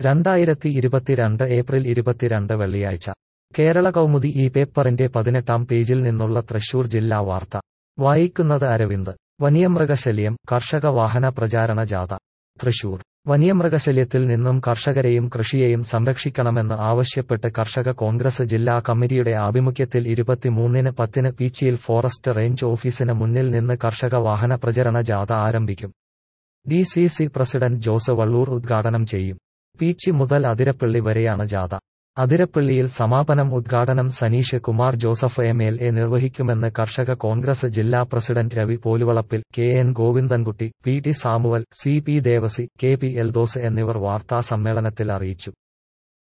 രണ്ടായിരത്തി ഇരുപത്തിരണ്ട് ഏപ്രിൽ ഇരുപത്തിരണ്ട് വെള്ളിയാഴ്ച കേരള കൗമുദി ഈ പേപ്പറിന്റെ പതിനെട്ടാം പേജിൽ നിന്നുള്ള തൃശൂർ ജില്ലാ വാർത്ത വായിക്കുന്നത് അരവിന്ദ് വന്യമൃഗശല്യം കർഷക വാഹന പ്രചാരണ ജാഥ തൃശൂർ വന്യമൃഗശല്യത്തിൽ നിന്നും കർഷകരെയും കൃഷിയെയും സംരക്ഷിക്കണമെന്ന് ആവശ്യപ്പെട്ട് കർഷക കോൺഗ്രസ് ജില്ലാ കമ്മിറ്റിയുടെ ആഭിമുഖ്യത്തിൽ ഇരുപത്തിമൂന്നിന് പത്തിന് പീച്ചിയിൽ ഫോറസ്റ്റ് റേഞ്ച് ഓഫീസിന് മുന്നിൽ നിന്ന് കർഷക വാഹന പ്രചരണ ജാഥ ആരംഭിക്കും D C C president Jose Vallur ഉദ്ഘാടനം ചെയ്യും പീച്ചി മുതൽ അതിരപ്പള്ളി വരെയാണ് ജാഥ അതിരപ്പള്ളിയിൽ സമാപനം ഉദ്ഘാടനം Saneesh Kumar Joseph M L A നിർവഹിക്കുമെന്ന് കർഷക കോൺഗ്രസ് ജില്ലാ president Ravi Poluvalappil K N Govindankutty P T Samuel C P Devasi K P Eldhose എന്നിവർ വാർത്താ സമ്മേളനത്തിൽ അറിയിച്ചു